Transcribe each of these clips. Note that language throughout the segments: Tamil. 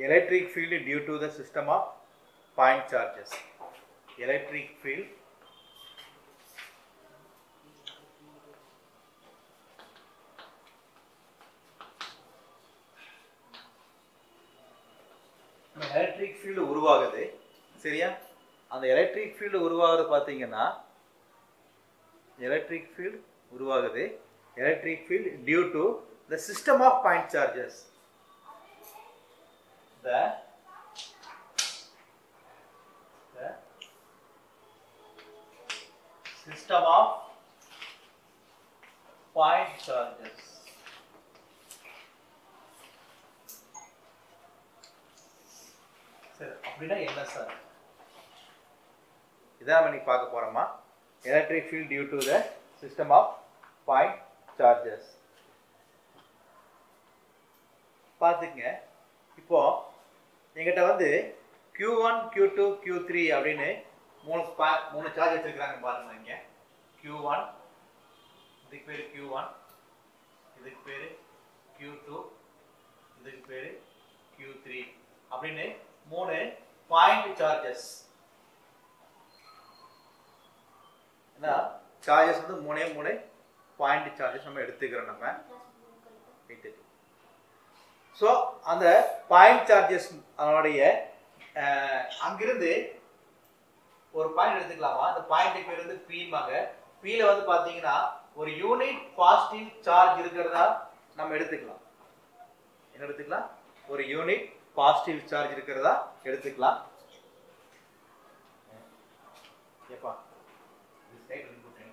electric field due to the system of point charges electric field electric field உருவாகுது சரியா அந்த எலக்ட்ரிக் ஃபீல்டு உருவாகுது பார்த்தீங்கன்னா எலக்ட்ரிக் ஃபீல்டு உருவாகுது electric field due to the system of point charges the system of point charges சரி அப்படின்னா என்ன சார் இதான் நம்ம இன்னைக்கு பார்க்க போறோமா electric field due to the system of point charges பார்த்துக்குங்க இப்போ எங்கிட்ட வந்து Q1 one Q2 two Q three அப்படின்னு மூணு பா மூணு சார்ஜ் வச்சிருக்கிறாங்க பாருங்க இங்க Q1 ஒன் இதுக்கு பேர் Q1 ஒன் இதுக்கு பேர் Q2 டூ இதுக்கு பேர் Q3 த்ரீ அப்படின்னு மூணு பாயிண்ட் சார்ஜஸ் என்ன சார்ஜஸ் வந்து மூணே மூணு பாயிண்ட் சார்ஜஸ் நம்ம எடுத்துக்கிறோம் நம்ம ரைட்டு ஸோ அந்த பாயிண்ட் சார்ஜஸ் அதனுடைய அஹ், அங்கிருந்து ஒரு பாயிண்ட் எடுத்துக்கலாமா அந்த பாயிண்ட் பேர் வந்து பீமாங்க பீல வந்து பாத்தீங்கன்னா ஒரு யூனிட் பாசிட்டிவ் சார்ஜ் இருக்கிறதா நம்ம எடுத்துக்கலாம் என்ன எடுத்துக்கலாம் ஒரு யூனிட் பாசிட்டிவ் சார்ஜ் இருக்கிறதா எடுத்துக்கலாம் ஏப்பா this side வந்து போட்டேன்.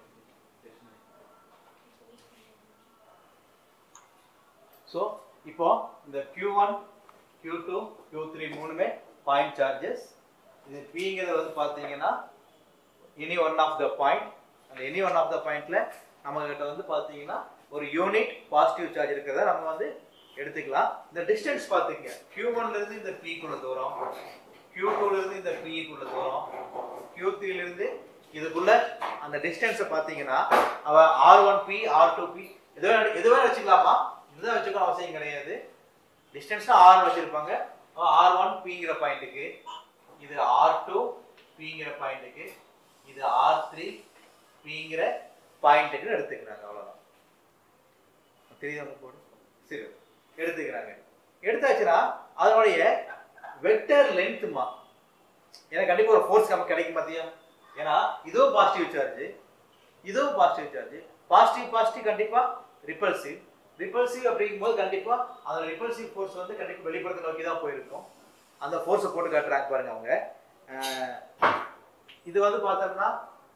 ஸோ இப்போ இந்த Q1 one Q2 two Q three மூணுமே பாயிண்ட் சார்ஜஸ் இது பிங்கிறது வந்து பார்த்தீங்கன்னா any one of the point அந்த எனி ஒன் ஆஃப் த பாயிண்ட்ல நம்ம கிட்ட வந்து பார்த்தீங்கன்னா ஒரு யூனிட் பாசிட்டிவ் சார்ஜ் இருக்கிறத நம்ம வந்து எடுத்துக்கலாம் இந்த டிஸ்டன்ஸ் பார்த்துங்க Q1 ஒன்ல இருந்து இந்த P குள்ள தூரம் Q2 ல இருந்து இந்த P குள்ள தூரம் Q3 ல இருந்து இதுக்குள்ள அந்த டிஸ்டன்ஸை பார்த்தீங்கன்னா அவ R one P R two P எதுவே எதுவே வச்சுக்கலாமா இதுதான் வச்சுக்கணும் அவசியம் கிடையாது டிஸ்டன்ஸ்னா ஆர் வச்சிருப்பாங்க ஆர் ஒன் பிங்கிற பாயிண்ட்டுக்கு இது ஆர் டூ பிங்கிற பாயிண்ட்டுக்கு இது ஆர் த்ரீ பிங்கிற பாயிண்ட்டுக்கு எடுத்துக்கிறாங்க அவ்வளோதான் தெரியுதா உங்களுக்கு போடு சரி எடுத்துக்கிறாங்க எடுத்தாச்சுன்னா அதனுடைய வெக்டர் லென்த்துமா ஏன்னா கண்டிப்பா ஒரு ஃபோர்ஸ் நமக்கு கிடைக்கும் பார்த்தியா ஏன்னா இதுவும் பாசிட்டிவ் சார்ஜ் இதுவும் பாசிட்டிவ் சார்ஜ் பாசிட்டிவ் பாசிட்டிவ் கண்டிப்பா ரிப்பல்சிவ் ரிப்பல்சிவ் அப்படிங்கும்போது கண்டிப்பா அந்த ரிப்பல்சிவ் ஃபோர்ஸ் வந்து கண்டிப்பா வெளிப்புறத்தை நோக்கி தான் போயிருக்கும் அந்த ஃபோர்ஸை போட்டு காட்டுறாங்க பாருங்க அவங்க அஹ் இது வந்து பார்த்தோம்னா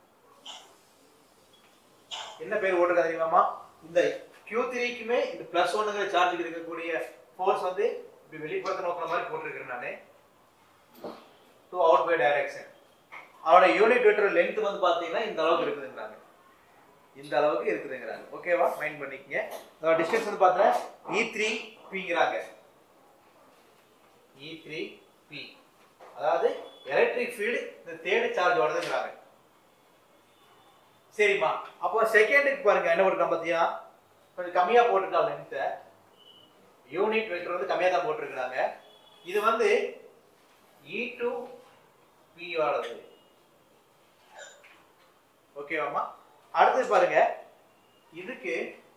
என்ன பேர் ஓட்டுறது தெரியுமாமா இந்த Q3 த்ரீக்குமே இந்த பிளஸ் ஒன்னுங்கிற சார்ஜ் இருக்கக்கூடிய ஃபோர்ஸ் வந்து இப்படி வெளிப்புறத்தை நோக்கிற மாதிரி போட்டிருக்கிறேன் நான் டு அவுட் பை டைரக்ஷன் அவனோட யூனிட் வெக்டர் லென்த் வந்து பார்த்தீங்கன்னா இந்த அளவுக்கு இருக்குதுங்கிறாங்க இந்த அளவுக்கு இருக்குதுங்கிறாங்க ஓகேவா மைண்ட் பண்ணிக்கங்க அதோட டிஸ்டன்ஸ் வந்து பார்த்தீங்கன்னா இ த்ரீ பிங்கிறாங்க இ த்ரீ பி அதாவது எலக்ட்ரிக் ஃபீல்டு இந்த தேர்ட் சார்ஜ் வருதுங்கிறாங்க சரிம்மா அப்போ செகண்டுக்கு பாருங்க என்ன போட்டுருக்கான் பார்த்தியா கொஞ்சம் கம்மியாக போட்டிருக்காங்க லென்த்தை யூனிட் வெக்டர் வந்து கம்மியாக தான் போட்டிருக்கிறாங்க இது வந்து இ டு பி வாழது ஓகேவாம்மா அடுத்து பாருங்க இதுக்கு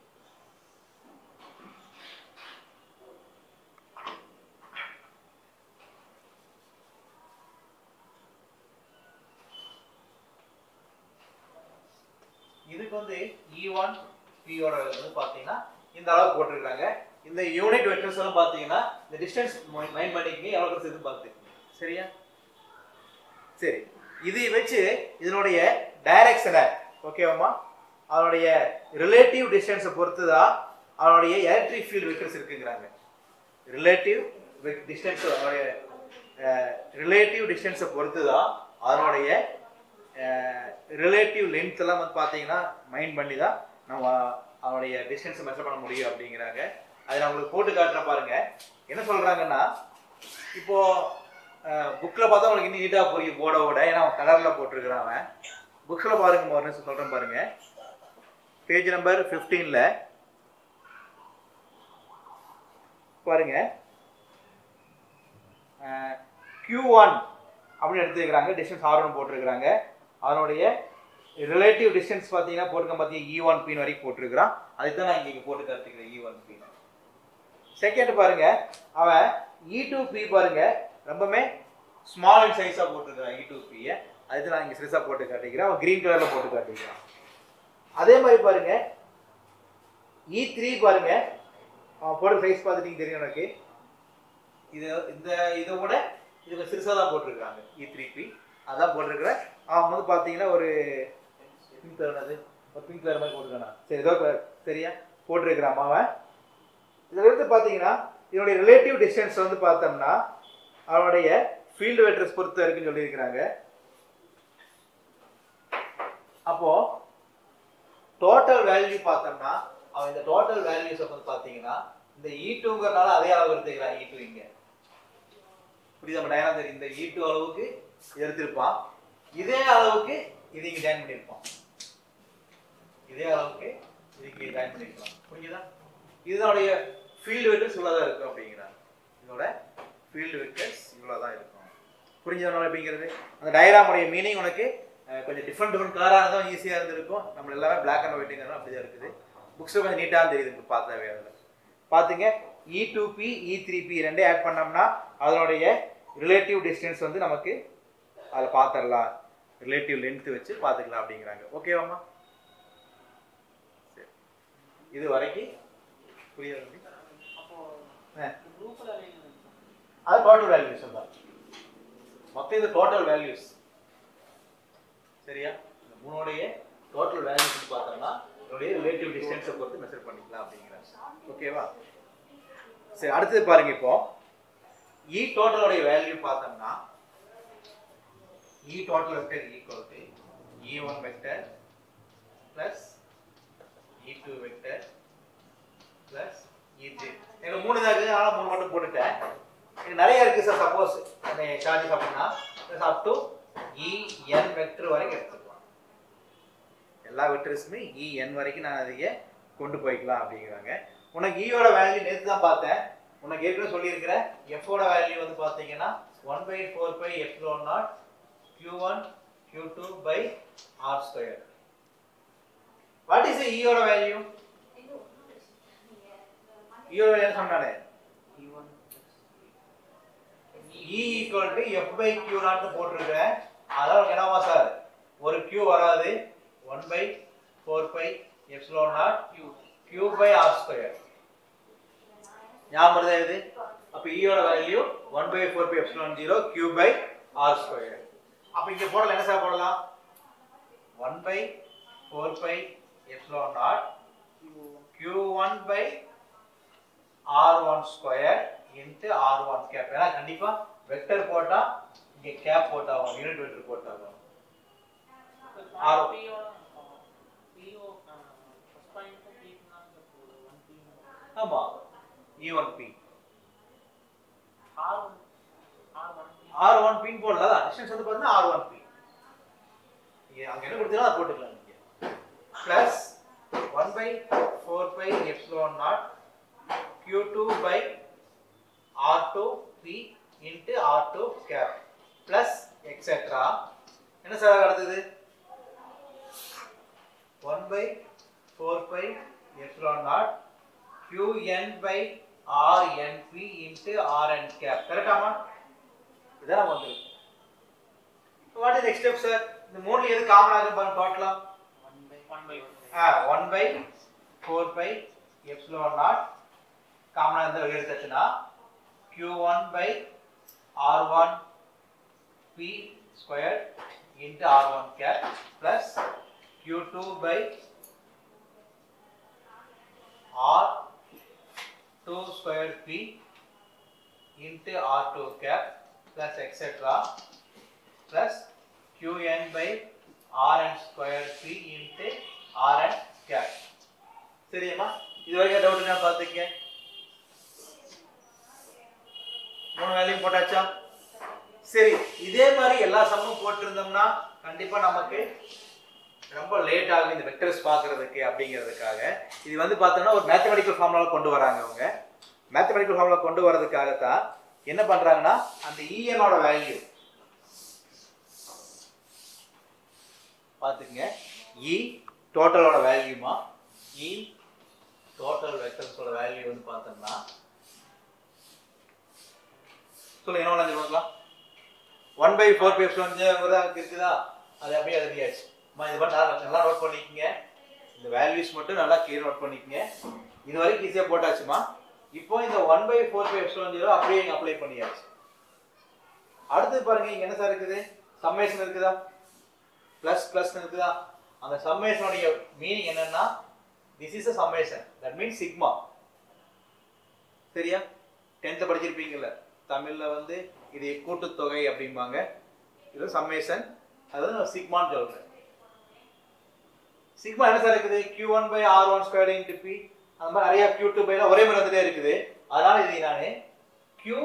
இதுக்கு வந்து இ ஒன் பியோட வந்து பார்த்தீங்கன்னா இந்த அளவு போட்டிருக்காங்க இந்த யூனிட் வெக்டர்ஸ் எல்லாம் பார்த்தீங்கன்னா இந்த டிஸ்டன்ஸ் மைண்ட் பண்ணிக்கங்க எவ்வளோ பெருசு இது பார்த்துக்கங்க சரியா சரி இதை வச்சு இதனுடைய டைரக்ஷனை ஓகேவாம்மா அதனுடைய ரிலேட்டிவ் டிஸ்டன்ஸை பொறுத்து தான் அதனுடைய எலக்ட்ரிக் ஃபீல்டு வெக்டர்ஸ் இருக்குங்கிறாங்க ரிலேட்டிவ் டிஸ்டன்ஸ் அதனுடைய ரிலேட்டிவ் டிஸ்டன்ஸை பொறுத்து தான் அதனுடைய ரிலேட்டிவ் லென்த் எல்லாம் வந்து பார்த்தீங்கன்னா மைண்ட் பண்ணி தான் நம்ம அதனுடைய டிஸ்டன்ஸை மெஷர் பண்ண முடியும் அப்படிங்கிறாங்க அதை நான் உங்களுக்கு போட்டு காட்டுறேன் பாருங்க என்ன சொல்றாங்கன்னா இப்போ புக்கில் பார்த்தா உங்களுக்கு இன்னும் நீட்டாக புரியும் போர்டோட ஏன்னா அவன் கலரில் போட்டிருக்கிறான் அவன் புக்ஸில் பாருங்க ஒரு நிமிஷம் சொல்கிறேன் பாருங்க பேஜ் நம்பர் ஃபிஃப்டீனில் பாருங்க க்யூ ஒன் அப்படின்னு எடுத்துக்கிறாங்க டிஸ்டன்ஸ் ஆர் ஒன் போட்டிருக்கிறாங்க அதனுடைய ரிலேட்டிவ் டிஸ்டன்ஸ் பார்த்தீங்கன்னா போட்டிருக்கேன் பார்த்தீங்கன்னா இ ஒன் பின் வரைக்கும் போட்டிருக்கிறான் அதுக்கு தான் நான் இங்கே போட்டு காட்டுக்கிறேன் இ ஒன் பின் செகண்ட் பாருங்க அவன் இ டூ பி பாருங்க ரொம்பவுமே ஸ்மால் சைஸாக போட்டிருக்கிறான் இ டூ பியை அதுக்கு நான் இங்கே சிறுசாக போட்டு காட்டிக்கிறேன் அவன் க்ரீன் கலரில் போட்டு காட்டிக்கிறான் அதே மாதிரி பாருங்க இ த்ரீ பாருங்க அவன் போடுற சைஸ் பார்த்துட்டீங்க தெரியும் எனக்கு இது இந்த இதை விட இது கொஞ்சம் சிறுசாக தான் போட்டிருக்காங்க இ த்ரீ பி அதான் போட்டிருக்கிறேன் அவன் வந்து பார்த்தீங்கன்னா ஒரு பிங்க் கலர் அது ஒரு பிங்க் கலர் மாதிரி போட்டிருக்கானா சரி ஏதோ colour, சரியா போட்டிருக்கிறான் அவன் இதில் இருந்து பார்த்தீங்கன்னா இதனுடைய ரிலேட்டிவ் டிஸ்டன்ஸ் வந்து பார்த்தோம்னா அவனுடைய ஃபீல்டு வெட்ரஸ் பொறுத்த இருக்குன்னு சொல்லியிருக்கிறாங்க அப்போ டோட்டல் வேல்யூ பார்த்தோம்னா அவன் இந்த டோட்டல் வேல்யூஸ் வந்து பார்த்தீங்கன்னா இந்த இ டூங்கிறனால அதே அளவு எடுத்துக்கிறான் இ டூ இங்க புரியுதா நம்ம டயனா தெரியும் இந்த இ டூ அளவுக்கு இது எடுத்திருப்பான் இதே அளவுக்கு இது இங்க ஜாயின் பண்ணியிருப்பான் இதே அளவுக்கு இது இங்க ஜாயின் பண்ணியிருப்பான் புரியுதா இதனுடைய ஃபீல்டு வெக்டர்ஸ் இவ்வளோ தான் இருக்கும் அப்படிங்கிறாங்க இதோட ஃபீல்டு வெக்டர்ஸ் இவ்வளோ தான் இருக்கும் புரிஞ்சதுனால அப்படிங்கிறது அந்த டயராமுடைய மீனிங் உனக்கு அஹ், கொஞ்சம் டிஃப்ரெண்ட் டிஃப்ரெண்ட் கலராக இருந்தால் ஈஸியாக இருந்திருக்கும் நம்ம எல்லாமே பிளாக் அண்ட் ஒயிட்டுங்கிறது அப்படி தான் இருக்குது புக்ஸில் கொஞ்சம் நீட்டாக தெரியுது உங்களுக்கு பார்த்தாவே அதில் பார்த்துங்க E two P E three P ரெண்டே ஆட் பண்ணோம்னா அதனுடைய ரிலேட்டிவ் டிஸ்டன்ஸ் வந்து நமக்கு அதில் பார்த்துடலாம் ரிலேட்டிவ் லென்த் வச்சு பார்த்துக்கலாம் அப்படிங்கிறாங்க ஓகேவாம்மா சரி இது வரைக்கும் புரியுது தம்பி? ஆ. அது டோட்டல் வேல்யூஸ் தான் மொத்தம் இது டோட்டல் வேல்யூஸ் சரியா இந்த மூணோடைய டோட்டல் வேல்யூஸ் பார்த்தோம்னா இதனுடைய ரிலேட்டிவ் டிஸ்டன்ஸை பொறுத்து மெஷர் பண்ணிக்கலாம் அப்படிங்கிறாங்க ஓகேவா சரி அடுத்தது பாருங்க இப்போ இ டோட்டலோடைய வேல்யூ பார்த்தோம்னா E total vector equal to E one vector plus E two vector plus E three எனக்கு மூணு தான் இருக்குது அதனால் மூணு மட்டும் போட்டுட்டேன் எனக்கு நிறைய இருக்குது சார் சப்போஸ் அந்த சார்ஜஸ் அப்படின்னா up to E N vector வரைக்கும் எடுத்துக்கலாம் எல்லா வெக்டர்ஸுமே இ என் வரைக்கும் நான் அதையே கொண்டு போய்க்கலாம் அப்படிங்கிறாங்க உனக்கு ஈயோட வேல்யூ நேற்று தான் பார்த்தேன் உனக்கு ஏற்கனவே சொல்லியிருக்கிறேன் எஃபோட வேல்யூ வந்து பார்த்தீங்கன்னா one by four pi F naught Q one Q two by R square what is ஈயோட வேல்யூ ஈயோட வேல்யூ சொன்னானே E equal to F by Q நாட்னு போட்டிருக்கிறேன் அதான் உனக்கு என்னவா சார் ஒரு கியூ வராது one by four pi epsilon naught Q Q by R square ஞாபகம் வருதா இது அப்போ ஈயோட value one by four pi epsilon zero Q by R square அப்போ இங்கே போடலாம் என்ன சார் போடலாம் one by four pi epsilon naught Q one by R one square into R one cap ஏன்னா கண்டிப்பா வெக்டர் போட்டா இங்க கேப் போட்டாகும் யூனிட் வெக்டர் போட்டாகும் ஆர் ஆமா E one P R one பின் போடல டிஸ்டன்ஸ் வந்து பார்த்தீங்கன்னா ஆர் ஒன் பி அங்க என்ன கொடுத்தீங்களோ அதை போட்டுக்கலாம் நீங்க plus one by four pi epsilon naught Q2 by R2 P into R2 cap plus etc. என்ன சார் அடுத்தது 1 by 4 pi epsilon naught Qn by Rnp into Rn cap கரெக்டாமா இதான் நம்ம வந்திருக்கு what is next step sir இந்த மூணுல எது காமன் ஆகுது பாருங்க டோட்டலா ஆ 1 by 4 pi epsilon naught காமனா இருந்தால் எடுத்துச்சுன்னா q1 by r1 p square into r1 cap plus q2 by r2 square p into r2 cap plus etcetera plus qn by rn square p into rn cap சரியாம்மா இது வரைக்கும் டவுட் நான் பார்த்துக்கேன் மூணு வேலையும் போட்டாச்சா சரி இதே மாதிரி எல்லா சம்மும் போட்டிருந்தோம்னா கண்டிப்பா நமக்கு ரொம்ப லேட் ஆகும் இந்த வெக்டர்ஸ் பார்க்கறதுக்கு அப்படிங்கிறதுக்காக இது வந்து பார்த்தோம்னா ஒரு மேத்தமெட்டிக்கல் ஃபார்முலா கொண்டு வராங்க அவங்க மேத்தமெட்டிக்கல் ஃபார்முலா கொண்டு வரதுக்காகத்தான் என்ன பண்றாங்கன்னா அந்த இஎனோட வேல்யூ பார்த்துங்க இ டோட்டலோட வேல்யூமா இ டோட்டல் வெக்டர்ஸோட வேல்யூ வந்து பார்த்தோம்னா சொல்லுங்க என்ன பண்ணலாம் பார்க்கலாம் ஒன் பை ஃபோர் பை வந்து இருக்குதா அது அப்படியே எழுதியாச்சு அம்மா இது மட்டும் நல்லா நல்லா நோட் பண்ணிக்கங்க இந்த வேல்யூஸ் மட்டும் நல்லா கிளியர் நோட் பண்ணிக்கங்க இது வரைக்கும் ஈஸியாக போட்டாச்சுமா இப்போ இந்த one by four pi epsilon zero அப்படியே இங்கே அப்ளை பண்ணியாச்சு அடுத்து பாருங்க இங்க என்ன சார் இருக்குது சம்மேஷன் இருக்குதா பிளஸ் பிளஸ் இருக்குதா அந்த சம்மேஷனுடைய மீனிங் என்னன்னா this is a summation that means sigma சரியா டென்த்தில் படிச்சிருப்பீங்கல்ல தமிழ்ல வந்து இது கூட்டுத்தொகை அப்படிம்பாங்க இது சம்மேஷன் அதாவது நான் சிக்மான்னு சொல்றேன் சிக்மா என்ன சார் இருக்குது q1 one by R one square into P அந்த மாதிரி நிறைய q2 டூ பைலாம் ஒரே மாதிரி வந்துட்டே இருக்குது அதனால இது நான் q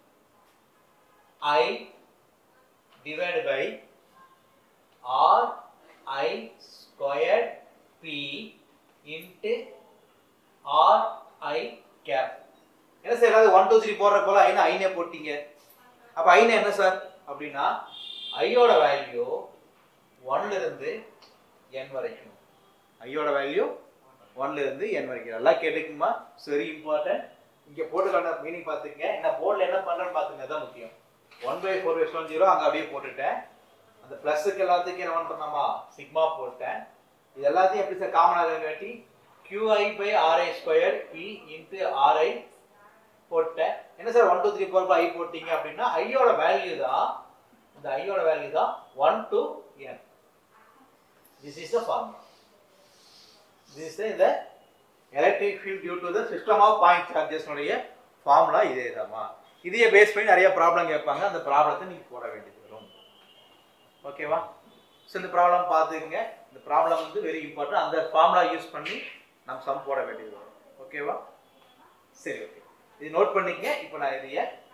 i divided by r i squared p into r i cap என்ன சார் ஏதாவது ஒன் டூ த்ரீ போடுற போல ஐநா ஐனே போட்டீங்க அப்ப ஐநா என்ன சார் அப்படின்னா ஐயோட வேல்யூ ஒன்ல இருந்து என் வரைக்கும் ஐயோட வேல்யூ ஒன்ல இருந்து என் வரைக்கும் நல்லா கேட்டுக்குமா வெரி இம்பார்ட்டன்ட் இங்க போட்டுக்கான மீனிங் பாத்துக்கங்க என்ன போர்டில் என்ன பண்றேன்னு பாத்துங்க அதான் முக்கியம் one by four S one zero அங்க அப்படியே போட்டுட்டேன் அந்த பிளஸுக்கு எல்லாத்துக்கும் என்ன பண்ணலாமா சிக்மா போட்டேன் இது எல்லாத்தையும் எப்படி சார் காமனாக காட்டி qi by R I square P into R I போட்டேன் என்ன sir one two three four I போட்டீங்க அப்படின்னா ஐயோட வேல்யூ தான் இந்த ஐயோட வேல்யூ தான் one to N this is the formula this is இந்த electric field due to the system of point சார்ஜஸ்னுடைய ஃபார்முலா இதே தான்மா இதையே பேஸ் பண்ணி நிறைய ப்ராப்ளம் கேட்பாங்க அந்த ப்ராப்ளத்தை நீங்கள் போட வேண்டியது வரும் ஓகேவா ஸோ இந்த ப்ராப்ளம் பார்த்துக்குங்க இந்த ப்ராப்ளம் வந்து வெரி இம்பார்ட்டன்ட் அந்த ஃபார்முலா யூஸ் பண்ணி நம்ம சம் போட வேண்டியது வரும் ஓகேவா சரி ஓகே இது நோட் பண்ணிக்கங்க இப்போ நான் இதைய